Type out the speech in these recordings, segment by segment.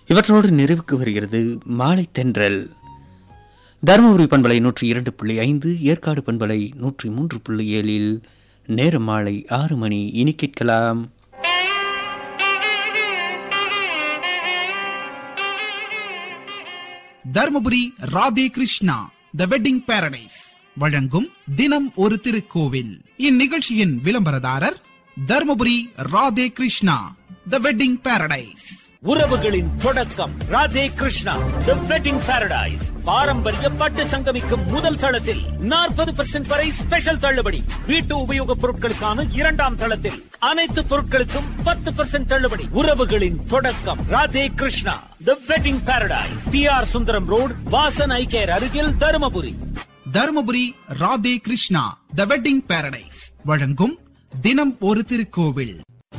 இவற்றோடு நிறைவுக்கு வருகிறது மாலை தென்றல் தருமபுரி பண்பலை நூற்றி இரண்டு புள்ளி ஐந்து ஏற்காடு பண்பலை நூற்றி மூன்று புள்ளி ஏழில் நேரம் மாலை ஆறு மணி இனி கேட்கலாம் Dharmapuri Radhe Krishna the wedding paradise வழங்கும் தினம் ஒரு திருக்கோவில் இந்நிகழ்ச்சியின் விளம்பரதாரர் Dharmapuri Radhe Krishna the wedding paradise உறவுகளின் தொடக்கம் Radhe Krishna the wedding paradise பாரம்பரிய பட்டு சங்கமிக்கும் முதல் தளத்தில் நாற்பது பெர்சென்ட் வரை ஸ்பெஷல் தள்ளுபடி வீட்டு உபயோகப் பொருட்களுக்கான இரண்டாம் தளத்தில் அனைத்து பொருட்களுக்கும் பத்து பெர்சென்ட் தள்ளுபடி உறவுகளின் தொடக்கம் Radhe Krishna the wedding paradise T R Sundaram road Vasan eye care அருகில் Dharmapuri Dharmapuri Radhe Krishna the wedding paradise வழங்கும் தினம் ஒரு திருக்கோவில்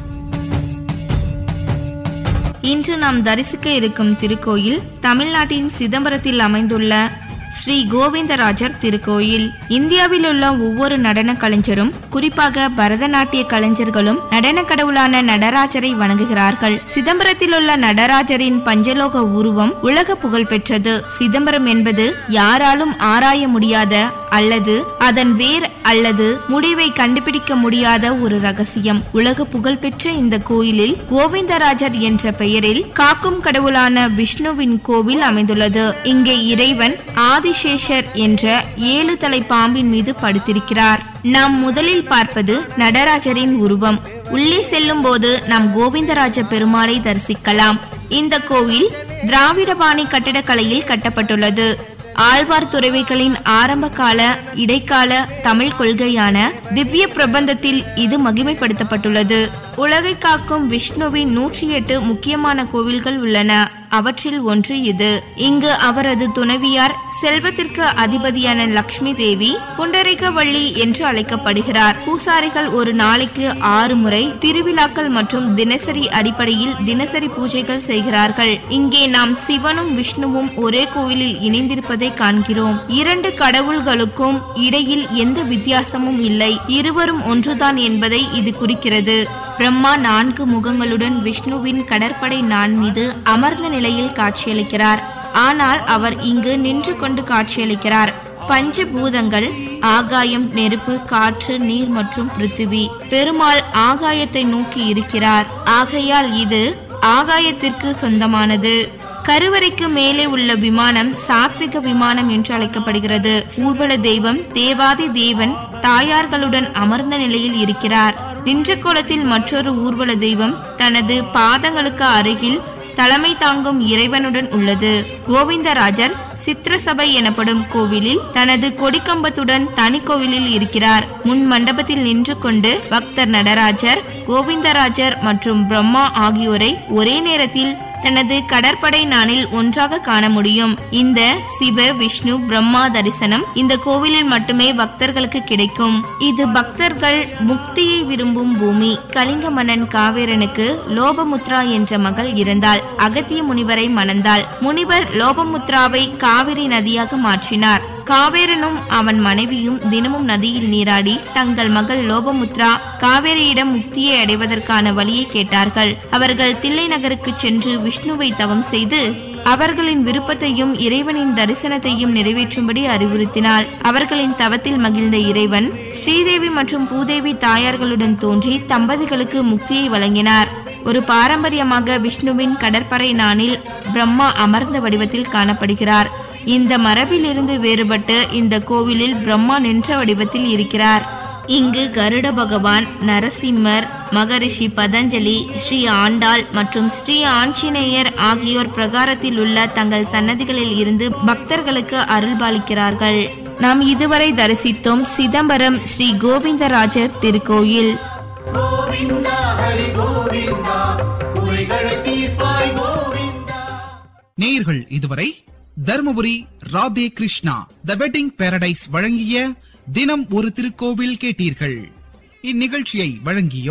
இன்று நாம் தரிசிக்க இருக்கும் திருக்கோயில் தமிழ்நாட்டின் சிதம்பரத்தில் அமைந்துள்ள ஸ்ரீ கோவிந்தராஜர் திருக்கோயில் இந்தியாவில் உள்ள ஒவ்வொரு நடன கலைஞரும் குறிப்பாக பரதநாட்டிய கலைஞர்களும் நடன கடவுளான நடராஜரை வணங்குகிறார்கள் சிதம்பரத்தில் உள்ள நடராஜரின் பஞ்சலோக உருவம் உலக புகழ் பெற்றது சிதம்பரம் என்பது யாராலும் ஆராய முடியாத அல்லது அதன் வேர் அல்லது முடிவை கண்டுபிடிக்க முடியாத ஒரு ரகசியம் உலக புகழ்பெற்ற இந்த கோயிலில் கோவிந்தராஜர் என்ற பெயரில் காக்கும் கடவுளான விஷ்ணுவின் கோவில் அமைந்துள்ளது இங்கே இறைவன் ஆதிசேஷர் என்ற ஏழு தலை பாம்பின் மீது படுத்திருக்கிறார் நாம் முதலில் பார்ப்பது நடராஜரின் உருவம் உள்ளே செல்லும் போது நாம் கோவிந்தராஜ பெருமாளை தரிசிக்கலாம் இந்த கோவில் திராவிட பாணி கட்டிடக்கலையில் கட்டப்பட்டுள்ளது ஆழ்வார் துறவிகளின் ஆரம்ப கால இடைக்கால தமிழ் கொள்கையான திவ்ய பிரபந்தத்தில் இது மகிமைப்படுத்தப்பட்டுள்ளது உலகை காக்கும் விஷ்ணுவின் நூற்றி எட்டு முக்கியமான கோவில்கள் உள்ளன அவற்றில் ஒன்று இது இங்கு அவரது துணைவியார் செல்வத்திற்கு அதிபதியான லக்ஷ்மி தேவி புண்டரிகவள்ளி என்று அழைக்கப்படுகிறார் பூசாரிகள் ஒரு நாளைக்கு ஆறு முறை திருவிழாக்கள் மற்றும் தினசரி அடிப்படையில் தினசரி பூஜைகள் செய்கிறார்கள் இங்கே நாம் சிவனும் விஷ்ணுவும் ஒரே கோயிலில் இணைந்திருப்பதை காண்கிறோம் இரண்டு கடவுள்களுக்கும் இடையில் எந்த வித்தியாசமும் இல்லை இருவரும் ஒன்றுதான் என்பதை இது குறிக்கிறது பிரம்மா நான்கு முகங்களுடன் விஷ்ணுவின் கடற்படை நான் மீது அமர்ந்த நிலையில் காட்சியளிக்கிறார் ஆனால் அவர் இங்கு நின்று கொண்டு காட்சியளிக்கிறார் பஞ்சபூதங்கள் ஆகாயம் நெருப்பு காற்று நீர் மற்றும் பிருத்திவி பெருமாள் ஆகாயத்தை நோக்கி இருக்கிறார் ஆகையால் இது ஆகாயத்திற்கு சொந்தமானது கருவறைக்கு மேலே உள்ள விமானம் சாத்விக விமானம் என்று அழைக்கப்படுகிறது ஊர்வல தெய்வம் தேவாதி தேவன் தாயார்களுடன் அமர்ந்த நிலையில் இருக்கிறார் நின்ற கோலத்தில் மற்றொரு ஊர்வல தெய்வம் தனது பாதங்களுக்கு அருகில் தலைமை தாங்கும் இறைவனுடன் உள்ளது கோவிந்தராஜர் சித்திரசபை எனப்படும் கோவிலில் தனது கொடிக்கம்பத்துடன் தனி கோவிலில் இருக்கிறார் முன் மண்டபத்தில் நின்று கொண்டு பக்தர் நடராஜர் கோவிந்தராஜர் மற்றும் பிரம்மா ஆகியோரை ஒரே நேரத்தில் தனது கடற்படை நாணில் ஒன்றாக காண முடியும் இந்த சிவ விஷ்ணு பிரம்மா தரிசனம் இந்த கோவிலில் மட்டுமே பக்தர்களுக்கு கிடைக்கும் இது பக்தர்கள் முக்தியை விரும்பும் பூமி கலிங்க மன்னன் காவேரனுக்கு லோபமுத்ரா என்ற மகள் இருந்தாள் அகத்திய முனிவரை மணந்தாள் முனிவர் லோபமுத்ராவை காவிரி நதியாக மாற்றினார் காவேரனும் அவன் மனைவியும் தினமும் நதியில் நீராடி தங்கள் மகள் லோபமுத்ரா காவேரியிடம் முக்தியை அடைவதற்கான வழியை கேட்டார்கள் அவர்கள் தில்லை நகருக்கு சென்று விஷ்ணுவை தவம் செய்து அவர்களின் விருப்பத்தையும் இறைவனின் தரிசனத்தையும் நிறைவேற்றும்படி அறிவுறுத்தினாள் அவர்களின் தவத்தில் மகிழ்ந்த இறைவன் ஸ்ரீதேவி மற்றும் பூதேவி தாயார்களுடன் தோன்றி தம்பதிகளுக்கு முக்தியை வழங்கினார் ஒரு பாரம்பரியமாக விஷ்ணுவின் கடற்படை நாணில் பிரம்மா அமர்ந்த வடிவத்தில் காணப்படுகிறார் இந்த மரபில் இருந்து வேறுபட்டு இந்த கோவிலில் பிரம்மா நின்ற வடிவத்தில் இருக்கிறார் இங்கு கருட பகவான் நரசிம்மர் மகரிஷி பதஞ்சலி ஸ்ரீ ஆண்டாள் மற்றும் ஸ்ரீ ஆஞ்சநேயர் ஆகியோர் பிரகாரத்தில் உள்ள தங்கள் சன்னதிகளில் இருந்து பக்தர்களுக்கு அருள்பாலிக்கிறார்கள் நாம் இதுவரை தரிசித்தோம் சிதம்பரம் ஸ்ரீ கோவிந்தராஜர் திருக்கோயில் நேயர்கள் இதுவரை Dharmapuri Radhe Krishna the wedding paradise வழங்கிய தினம் ஒரு திருக்கோவில் கேட்டீர்கள் இந்நிகழ்ச்சியை வழங்கியோர்